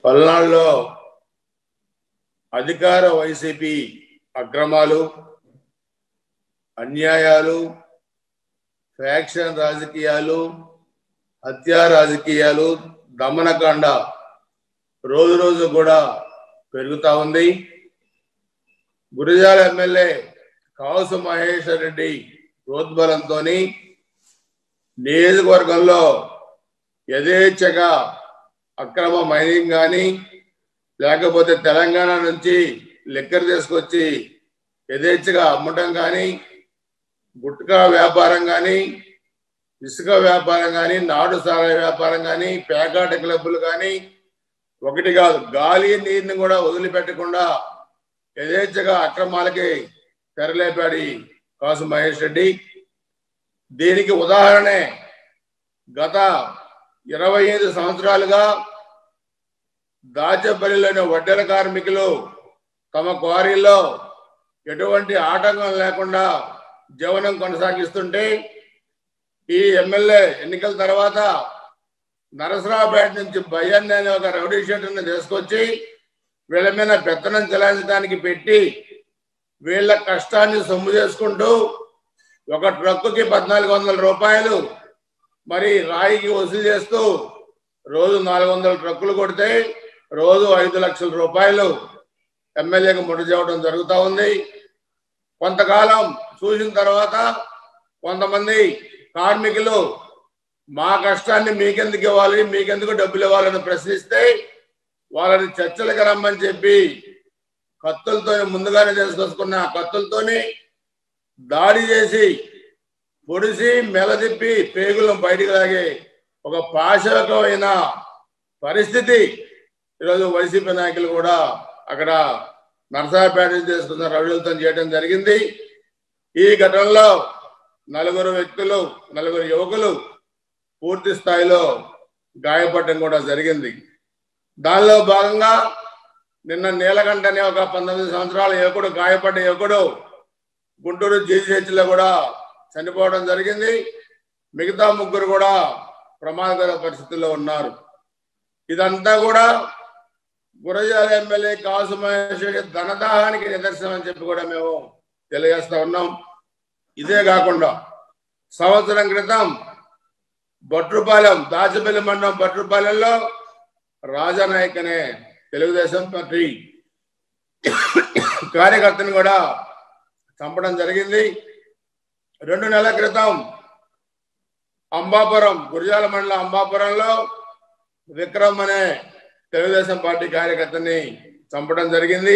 పల్నాడులో అధికార వైసీపీ అక్రమాలు అన్యాయాలు ఫ్యాక్షన్ రాజకీయాలు హత్యా రాజకీయాలు దమనకాండ రోజు రోజు కూడా పెరుగుతా ఉంది గురిజాల ఎమ్మెల్యే కాసు మహేశ్వర్ రెడ్డి ప్రోద్బలంతో నియోజకవర్గంలో యథేచ్ఛగా అక్రమ మైనింగ్ కానీ లేకపోతే తెలంగాణ నుంచి లెక్కర్ తీసుకొచ్చి యథేచ్ఛగా అమ్మటం కానీ గుట్కా వ్యాపారం కానీ ఇసుక వ్యాపారం కానీ నాడు సారాయి వ్యాపారం కానీ పేకాట క్లబ్బులు కానీ ఒకటి కాదు గాలి నీరుని కూడా వదిలిపెట్టకుండా యథేచ్ఛగా అక్రమాలకి తెరలేపాడి కాసు మహేష్ రెడ్డి దీనికి ఉదాహరణే గత ఇరవై ఐదు సంవత్సరాలుగా దాచపల్లిలోని వడ్డెర కార్మికులు తమ క్వారీల్లో ఎటువంటి ఆటంకం లేకుండా జీవనం కొనసాగిస్తుంటే ఈ ఎమ్మెల్యే ఎన్నికల తర్వాత నరసరావుపేట నుంచి భయాన్ని అనే ఒక రౌడీ షీటర్ని తీసుకొచ్చి వీళ్ళ మీద పెత్తనం చెలాయించడానికి పెట్టి వీళ్ళ కష్టాన్ని సొమ్ము చేసుకుంటూ ఒక ట్రక్కుకి పద్నాలుగు వందల రూపాయలు మరి రాయికి వసూలు చేస్తూ రోజు నాలుగు వందల ట్రక్కులు కొడితే రోజు ఐదు లక్షల రూపాయలు ఎమ్మెల్యేకి ముడి చేయడం జరుగుతూ ఉంది కొంతకాలం చూసిన తర్వాత కొంతమంది కార్మికులు మా కష్టాన్ని మీకెందుకు ఇవ్వాలి మీకెందుకు డబ్బులు ఇవ్వాలని ప్రశ్నిస్తే వాళ్ళని చర్చలకు రమ్మని చెప్పి కత్తులతో ముందుగానే చేసుకొచ్చుకున్న ఆ కత్తులతోని దాడి చేసి పొడిసి మెలదిప్పి పేగులను బయటికి లాగే ఒక పాశవకమైన పరిస్థితి ఈరోజు వైసీపీ నాయకులు కూడా అక్కడ నరసాపేట చేసుకున్న రౌడీలతో చేయడం జరిగింది ఈ ఘటనలో నలుగురు వ్యక్తులు నలుగురు యువకులు పూర్తి స్థాయిలో గాయపడటం కూడా జరిగింది దానిలో భాగంగా నిన్న నీలకంఠ అనే ఒక పంతొమ్మిది సంవత్సరాల యువకుడు గాయపడ్డ యువకుడు గుంటూరు జీజీహెచ్లో కూడా చనిపోవడం జరిగింది మిగతా ముగ్గురు కూడా ప్రమాదకర పరిస్థితుల్లో ఉన్నారు ఇదంతా కూడా గురజాల ఎమ్మెల్యే కాసు మహేష్ రెడ్డి ధనదాహానికి నిదర్శనం అని చెప్పి కూడా మేము తెలియజేస్తా ఉన్నాం ఇదే కాకుండా సంవత్సరం క్రితం బట్రుపాలెం దాచపల్లి మండలం బట్రుపాలెంలో రాజానాయక్ అనే తెలుగుదేశం పార్టీ కార్యకర్తను కూడా చంపడం జరిగింది రెండు నెలల క్రితం అంబాపురం గురిజాల మండలం అంబాపురంలో విక్రమ్ అనే తెలుగుదేశం పార్టీ కార్యకర్తని చంపడం జరిగింది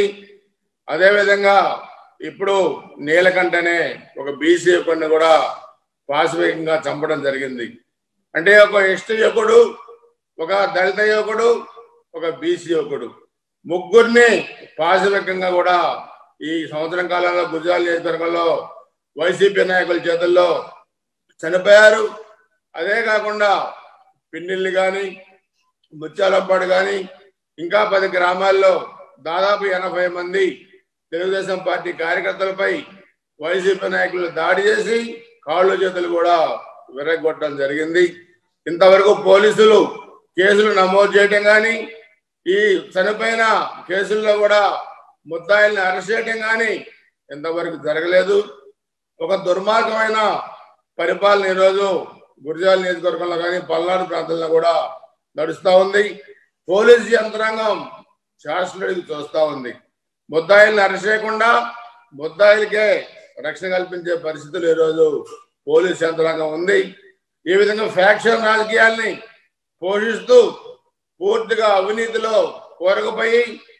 అదేవిధంగా ఇప్పుడు నీలకంఠ అనే ఒక బీసీ యువకుడిని కూడా పాశవికంగా చంపడం జరిగింది అంటే ఒక ఎస్టీ యువకుడు ఒక దళిత యువకుడు ఒక బీసీ యువకుడు ముగ్గురిని పాశవికంగా కూడా ఈ సంవత్సరం కాలంలో గుజరాల్ నియోజకవర్గంలో వైసీపీ నాయకుల చేతుల్లో చనిపోయారు అదే కాకుండా పిన్నిల్లి కానీ ముత్యాలపాడు కానీ ఇంకా పది గ్రామాల్లో దాదాపు ఎనభై మంది తెలుగుదేశం పార్టీ కార్యకర్తలపై వైసీపీ నాయకులు దాడి చేసి కాళ్ళు చేతులు కూడా విరగొట్టడం జరిగింది ఇంతవరకు పోలీసులు కేసులు నమోదు చేయటం కానీ ఈ చనిపోయిన కేసుల్లో కూడా ముద్దాయిల్ని అరెస్ట్ చేయటం కానీ ఇంతవరకు జరగలేదు ఒక దుర్మార్గమైన పరిపాలన ఈరోజు గురిజాల నియోజకవర్గంలో కానీ పల్నాడు ప్రాంతంలో కూడా నడుస్తూ ఉంది పోలీసు యంత్రాంగం శాసనుడికి చూస్తూ ఉంది ముద్దాయిల్ని అరెస్ట్ చేయకుండా ముద్దాయిలకే రక్షణ కల్పించే పరిస్థితులు ఈరోజు పోలీస్ యంత్రాంగం ఉంది ఈ విధంగా ఫ్యాక్షన్ రాజకీయాల్ని పోషిస్తూ పూర్తిగా అవినీతిలో కోరకపోయి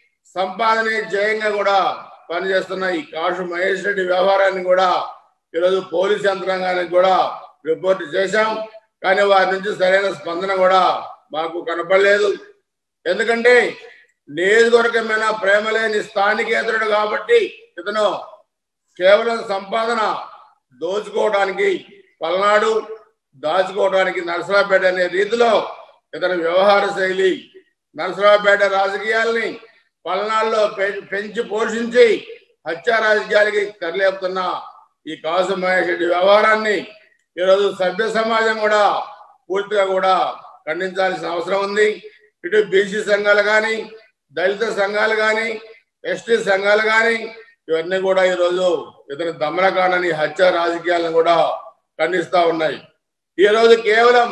సంపాదన జయంగా కూడా పనిచేస్తున్న ఈ కాశు మహేష్ రెడ్డి వ్యవహారాన్ని కూడా ఈరోజు పోలీస్ యంత్రాంగానికి కూడా రిపోర్ట్ చేశాం కానీ వారి నుంచి సరైన స్పందన కూడా మాకు కనపడలేదు ఎందుకంటే నియోజకవర్గమైన ప్రేమ లేని స్థానికేతరుడు కాబట్టి ఇతను కేవలం సంపాదన దోచుకోవడానికి పల్నాడు దాచుకోవడానికి నరసరావుపేట అనే రీతిలో ఇతని వ్యవహార శైలి నరసరావుపేట రాజకీయాల్ని పల్నాడులో పె- పెంచి పోషించి హత్యా రాజకీయాలకి తరలేపుతున్న ఈ కాసు మహేష్ రెడ్డి వ్యవహారాన్ని ఈరోజు సభ్య సమాజం కూడా పూర్తిగా కూడా ఖండించాల్సిన అవసరం ఉంది ఇటు బీసీ సంఘాలు కానీ దళిత సంఘాలు కానీ ఎస్టీ సంఘాలు కానీ ఇవన్నీ కూడా ఈరోజు ఇతని దమనకాండని హత్య రాజకీయాలను కూడా ఖండిస్తా ఉన్నాయి ఈ రోజు కేవలం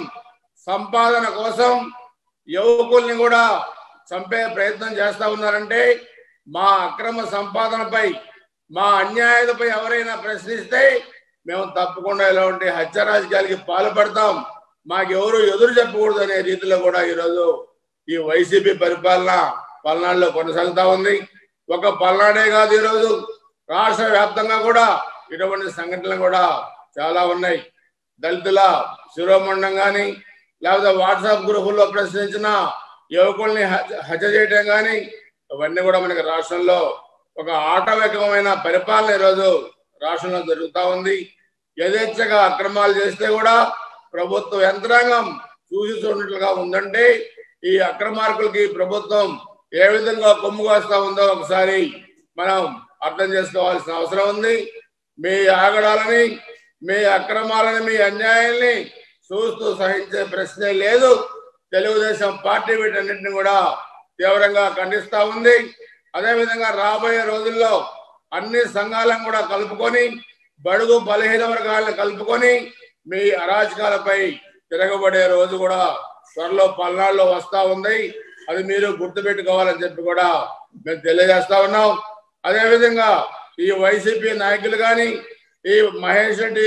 సంపాదన కోసం యువకుల్ని కూడా చంపే ప్రయత్నం చేస్తా ఉన్నారంటే మా అక్రమ సంపాదనపై మా అన్యాయాలపై ఎవరైనా ప్రశ్నిస్తే మేము తప్పకుండా ఇలాంటి హత్య రాజకీయాలకి పాల్పడతాం మాకెవరు ఎదురు చెప్పకూడదు అనే రీతిలో కూడా ఈరోజు ఈ వైసీపీ పరిపాలన పల్నాడులో కొనసాగుతా ఉంది ఒక పల్నాడే కాదు ఈరోజు రాష్ట్ర వ్యాప్తంగా కూడా ఇటువంటి సంఘటనలు కూడా చాలా ఉన్నాయి దళితుల శిరోమండం కానీ లేకపోతే వాట్సాప్ గ్రూపుల్లో ప్రశ్నించిన యువకుల్ని హత్య హత్య చేయటం కానీ ఇవన్నీ కూడా మనకి రాష్ట్రంలో ఒక ఆటవికమైన పరిపాలన ఈరోజు రాష్ట్రంలో జరుగుతూ ఉంది యథేచ్ఛగా అక్రమాలు చేస్తే కూడా ప్రభుత్వ యంత్రాంగం చూసి చూడట్లుగా ఉందంటే ఈ అక్రమార్కులకి ప్రభుత్వం ఏ విధంగా కొమ్ము కాస్తా ఉందో ఒకసారి మనం అర్థం చేసుకోవాల్సిన అవసరం ఉంది మీ ఆగడాలని మీ అక్రమాలని మీ అన్యాయాల్ని చూస్తూ సహించే ప్రశ్నే లేదు తెలుగుదేశం పార్టీ వీటన్నిటిని కూడా తీవ్రంగా ఖండిస్తా ఉంది అదేవిధంగా రాబోయే రోజుల్లో అన్ని సంఘాలను కూడా కలుపుకొని బడుగు బలహీన వర్గాలను కలుపుకొని మీ అరాచకాలపై తిరగబడే రోజు కూడా త్వరలో పల్నాడులో వస్తా ఉంది అది మీరు గుర్తుపెట్టుకోవాలని చెప్పి కూడా మేము తెలియజేస్తా ఉన్నాం అదేవిధంగా ఈ వైసీపీ నాయకులు కానీ ఈ మహేష్ రెడ్డి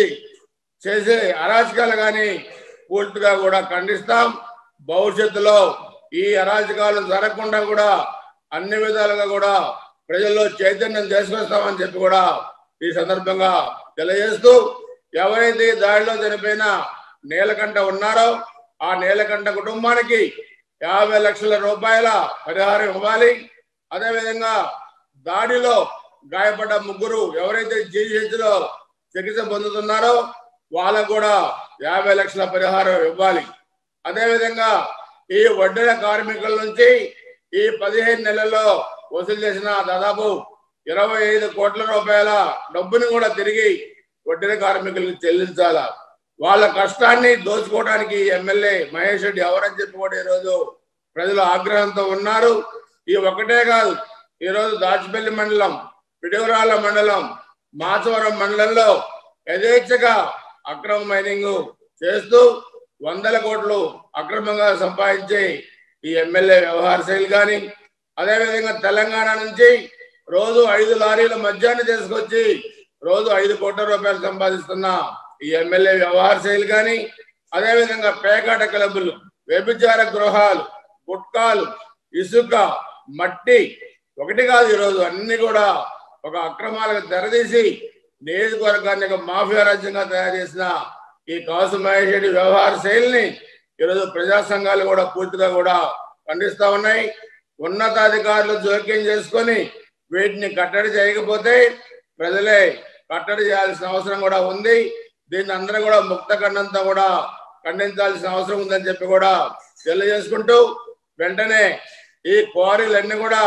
చేసే అరాచకాలు కానీ పూర్తిగా కూడా ఖండిస్తాం భవిష్యత్తులో ఈ అరాచకాలు జరగకుండా కూడా అన్ని విధాలుగా కూడా ప్రజల్లో చైతన్యం తీసుకొస్తామని చెప్పి కూడా ఈ సందర్భంగా తెలియజేస్తూ ఎవరైతే ఈ దాడిలో చనిపోయిన నీలకంఠ ఉన్నారో ఆ నీలకంఠ కుటుంబానికి యాభై లక్షల రూపాయల పరిహారం ఇవ్వాలి అదేవిధంగా దాడిలో గాయపడ్డ ముగ్గురు ఎవరైతే జీజీహెచ్ లో చికిత్స పొందుతున్నారో వాళ్ళకు కూడా యాభై లక్షల పరిహారం ఇవ్వాలి అదేవిధంగా ఈ వడ్డీల కార్మికుల నుంచి ఈ పదిహేను నెలల్లో వసూలు చేసిన దాదాపు ఇరవై ఐదు కోట్ల రూపాయల డబ్బుని కూడా తిరిగి వడ్డీల కార్మికులకు చెల్లించాల వాళ్ళ కష్టాన్ని దోచుకోవడానికి ఎమ్మెల్యే మహేష్ రెడ్డి ఎవరని చెప్పి కూడా ఈరోజు ప్రజలు ఆగ్రహంతో ఉన్నారు ఈ ఒకటే కాదు ఈరోజు దాచిపల్లి మండలం పిడుగురాల మండలం మాచవరం మండలంలో యథేచ్ఛగా అక్రమ మైనింగ్ చేస్తూ వందల కోట్లు అక్రమంగా సంపాదించి ఈ ఎమ్మెల్యే వ్యవహార శైలి కానీ అదేవిధంగా తెలంగాణ నుంచి రోజు ఐదు లారీల మద్యాన్ని తీసుకొచ్చి రోజు ఐదు కోట్ల రూపాయలు సంపాదిస్తున్న ఈ ఎమ్మెల్యే వ్యవహార శైలి కానీ అదేవిధంగా పేకాట క్లబ్బులు వ్యభిచార గృహాలు గుట్కాలు ఇసుక మట్టి ఒకటి కాదు ఈరోజు అన్ని కూడా ఒక అక్రమాలకు తెరదీసి నియోజకవర్గాన్ని ఒక మాఫియా రాజ్యంగా తయారు చేసిన ఈ కాసు మహేష్ రెడ్డి వ్యవహార శైలిని ఈరోజు ప్రజా సంఘాలు కూడా పూర్తిగా కూడా ఖండిస్తా ఉన్నాయి ఉన్నతాధికారులు జోక్యం చేసుకొని వీటిని కట్టడి చేయకపోతే ప్రజలే కట్టడి చేయాల్సిన అవసరం కూడా ఉంది దీన్ని అందరూ కూడా ముక్త ఖండంతో కూడా ఖండించాల్సిన అవసరం ఉందని చెప్పి కూడా తెలియజేసుకుంటూ వెంటనే ఈ క్వారీలన్నీ కూడా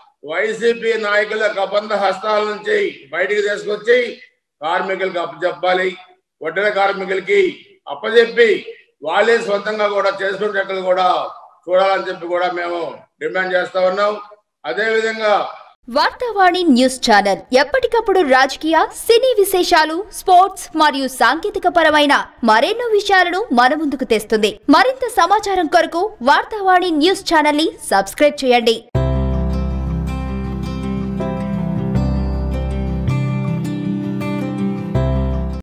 వైసీపీ నాయకుల కబంధ హస్తాల నుంచి బయటికి తీసుకొచ్చి కార్మికులకు అప్పచెప్పాలి వడ్డీల కార్మికులకి అప్పచెప్పి వాళ్ళే సొంతంగా కూడా చేసుకునేటట్లు కూడా చూడాలని చెప్పి కూడా మేము డిమాండ్ చేస్తా ఉన్నాం అదే విధంగా వార్తావాణి న్యూస్ ఛానల్ ఎప్పటికప్పుడు రాజకీయ సినీ విశేషాలు స్పోర్ట్స్ మరియు సాంకేతిక పరమైన మరెన్నో విషయాలను మన ముందుకు తెస్తుంది మరింత సమాచారం కొరకు వార్తావాణి న్యూస్ ఛానల్ ని సబ్స్క్రైబ్ చేయండి